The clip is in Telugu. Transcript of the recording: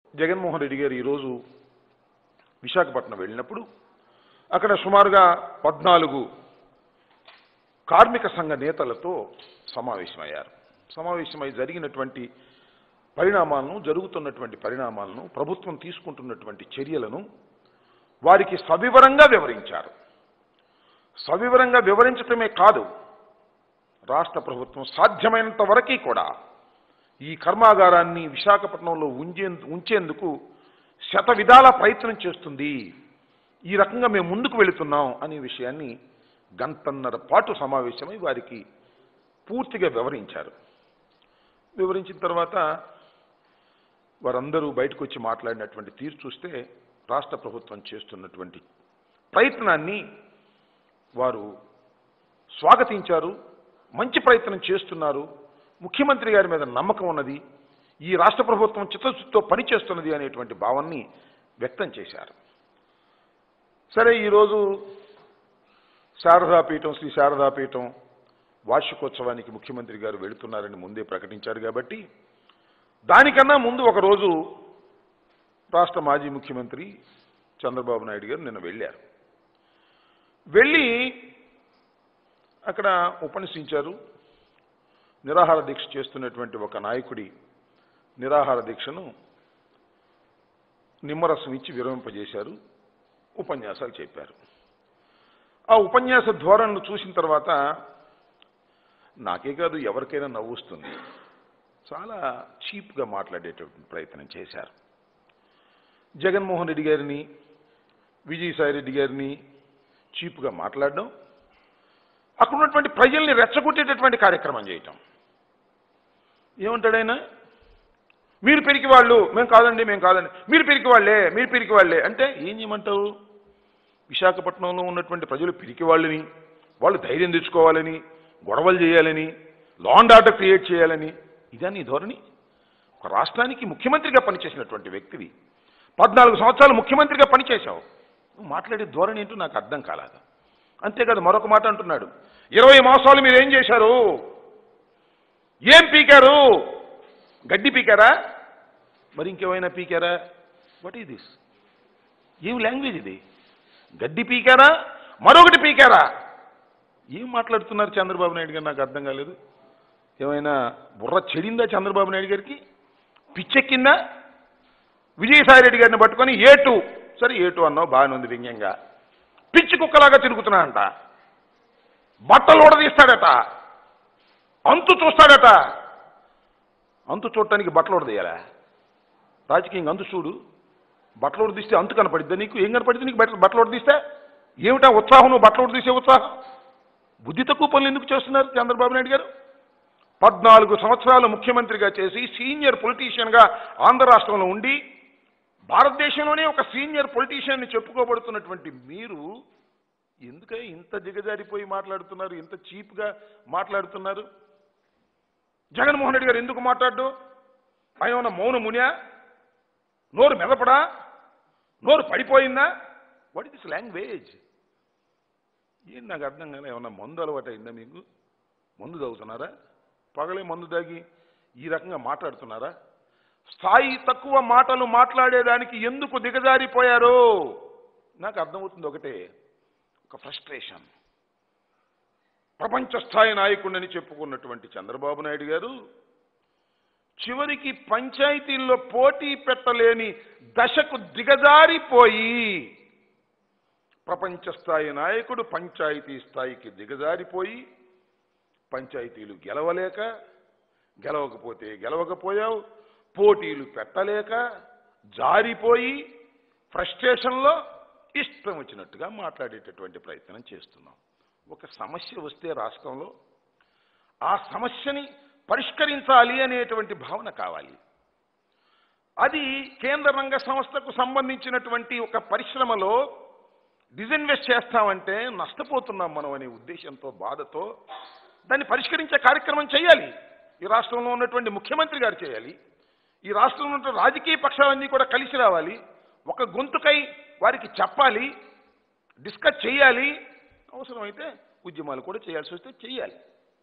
జగన్మోహన్ రెడ్డి గారు ఈరోజు విశాఖపట్నం వెళ్ళినప్పుడు అక్కడ సుమారుగా పద్నాలుగు కార్మిక సంఘ నేతలతో సమావేశమయ్యారు సమావేశమై జరిగినటువంటి పరిణామాలను జరుగుతున్నటువంటి పరిణామాలను ప్రభుత్వం తీసుకుంటున్నటువంటి చర్యలను వారికి సవివరంగా వివరించారు సవివరంగా వివరించటమే కాదు రాష్ట్ర ప్రభుత్వం సాధ్యమైనంత వరకు కూడా ఈ కర్మాగారాన్ని విశాఖపట్నంలో ఉంచే ఉంచేందుకు శత విధాల ప్రయత్నం చేస్తుంది ఈ రకంగా మేము ముందుకు వెళుతున్నాం అనే విషయాన్ని గంటన్నర పాటు సమావేశమై వారికి పూర్తిగా వివరించారు వివరించిన తర్వాత వారందరూ బయటకు వచ్చి మాట్లాడినటువంటి తీరు చూస్తే రాష్ట్ర ప్రభుత్వం చేస్తున్నటువంటి ప్రయత్నాన్ని వారు స్వాగతించారు మంచి ప్రయత్నం చేస్తున్నారు ముఖ్యమంత్రి గారి మీద నమ్మకం ఉన్నది ఈ రాష్ట్ర ప్రభుత్వం చిత్తశుద్ధితో పనిచేస్తున్నది అనేటువంటి భావాన్ని వ్యక్తం చేశారు సరే ఈరోజు శారదాపీఠం శ్రీ శారదాపీఠం వార్షికోత్సవానికి ముఖ్యమంత్రి గారు వెళుతున్నారని ముందే ప్రకటించారు కాబట్టి దానికన్నా ముందు ఒక రోజు రాష్ట్ర మాజీ ముఖ్యమంత్రి చంద్రబాబు నాయుడు గారు నిన్న వెళ్ళారు వెళ్ళి అక్కడ ఉపన్యసించారు నిరాహార దీక్ష చేస్తున్నటువంటి ఒక నాయకుడి నిరాహార దీక్షను నిమ్మరసం ఇచ్చి విరమింపజేశారు ఉపన్యాసాలు చెప్పారు ఆ ఉపన్యాస ధోరణిని చూసిన తర్వాత నాకే కాదు ఎవరికైనా నవ్వుస్తుంది చాలా చీప్గా మాట్లాడేటటువంటి ప్రయత్నం చేశారు జగన్మోహన్ రెడ్డి గారిని విజయసాయి రెడ్డి గారిని చీప్గా మాట్లాడడం అక్కడ ఉన్నటువంటి ప్రజల్ని రెచ్చగొట్టేటటువంటి కార్యక్రమం చేయటం ఏమంటాడైనా మీరు పెరికి వాళ్ళు మేము కాదండి మేము కాదండి మీరు పెరికి వాళ్ళే మీరు పెరికి వాళ్ళే అంటే ఏం చేయమంటావు విశాఖపట్నంలో ఉన్నటువంటి ప్రజలు పిరికి వాళ్ళని వాళ్ళు ధైర్యం తెచ్చుకోవాలని గొడవలు చేయాలని లా అండ్ ఆర్డర్ క్రియేట్ చేయాలని ఇదా నీ ధోరణి ఒక రాష్ట్రానికి ముఖ్యమంత్రిగా పనిచేసినటువంటి వ్యక్తివి పద్నాలుగు సంవత్సరాలు ముఖ్యమంత్రిగా పనిచేశావు నువ్వు మాట్లాడే ధోరణి ఏంటో నాకు అర్థం కాలేదు అంతేకాదు మరొక మాట అంటున్నాడు ఇరవై మాసాలు మీరు ఏం చేశారు ఏం పీకారు గడ్డి పీకారా మరి ఇంకేమైనా పీకారా వాట్ ఈ దిస్ ఏం లాంగ్వేజ్ ఇది గడ్డి పీకారా మరొకటి పీకారా ఏం మాట్లాడుతున్నారు చంద్రబాబు నాయుడు గారు నాకు అర్థం కాలేదు ఏమైనా బుర్ర చెడిందా చంద్రబాబు నాయుడు గారికి పిచ్చెక్కిందా విజయసాయి రెడ్డి గారిని పట్టుకొని ఏటు సరే ఏటు అన్నావు బాగానే ఉంది వ్యంగ్యంగా పిచ్చి కుక్కలాగా తిరుగుతున్నాడంట బట్టలు ఉడదీస్తాడట అంతు చూస్తాడట అంతు చూడటానికి బట్టలు ఉడదీయాలా రాజకీయంగా అంతు చూడు బట్టలు ఉడదీస్తే అంతు కనపడిద్దా నీకు ఏం కనపడిద్ది నీకు బట్టలు బట్టలు ఉడదీస్తే ఏమిటా ఉత్సాహం నువ్వు బట్టలు ఉడదీసే ఉత్సాహం బుద్ధి తక్కువ పనులు ఎందుకు చేస్తున్నారు చంద్రబాబు నాయుడు గారు పద్నాలుగు సంవత్సరాలు ముఖ్యమంత్రిగా చేసి సీనియర్ పొలిటీషియన్గా ఆంధ్ర రాష్ట్రంలో ఉండి భారతదేశంలోనే ఒక సీనియర్ పొలిటీషియన్ని చెప్పుకోబడుతున్నటువంటి మీరు ఎందుక ఇంత దిగజారిపోయి మాట్లాడుతున్నారు ఇంత చీప్గా మాట్లాడుతున్నారు జగన్మోహన్ రెడ్డి గారు ఎందుకు మాట్లాడు ఆయన ఏమన్నా మౌన మునియా నోరు మెదపడా నోరు పడిపోయిందా వాట్ ఇస్ దిస్ లాంగ్వేజ్ ఏం నాకు అర్థం కానీ ఏమన్నా మందు అలవాటు అయిందా మీకు మందు తాగుతున్నారా పగలే మందు తాగి ఈ రకంగా మాట్లాడుతున్నారా స్థాయి తక్కువ మాటలు మాట్లాడేదానికి ఎందుకు దిగజారిపోయారు నాకు అర్థమవుతుంది ఒకటే ఒక ఫ్రస్ట్రేషన్ ప్రపంచ స్థాయి నాయకుడిని చెప్పుకున్నటువంటి చంద్రబాబు నాయుడు గారు చివరికి పంచాయతీల్లో పోటీ పెట్టలేని దశకు దిగజారిపోయి ప్రపంచ స్థాయి నాయకుడు పంచాయతీ స్థాయికి దిగజారిపోయి పంచాయతీలు గెలవలేక గెలవకపోతే గెలవకపోయావు పోటీలు పెట్టలేక జారిపోయి ఫ్రస్ట్రేషన్లో ఇష్టం వచ్చినట్టుగా మాట్లాడేటటువంటి ప్రయత్నం చేస్తున్నాం ఒక సమస్య వస్తే రాష్ట్రంలో ఆ సమస్యని పరిష్కరించాలి అనేటువంటి భావన కావాలి అది కేంద్ర రంగ సంస్థకు సంబంధించినటువంటి ఒక పరిశ్రమలో డిజిన్వెస్ట్ చేస్తామంటే నష్టపోతున్నాం మనం అనే ఉద్దేశంతో బాధతో దాన్ని పరిష్కరించే కార్యక్రమం చేయాలి ఈ రాష్ట్రంలో ఉన్నటువంటి ముఖ్యమంత్రి గారు చేయాలి ఈ రాష్ట్రంలో ఉన్న రాజకీయ పక్షాలన్నీ కూడా కలిసి రావాలి ఒక గొంతుకై వారికి చెప్పాలి డిస్కస్ చేయాలి అవసరమైతే ఉద్యమాలు కూడా చేయాల్సి వస్తే చేయాలి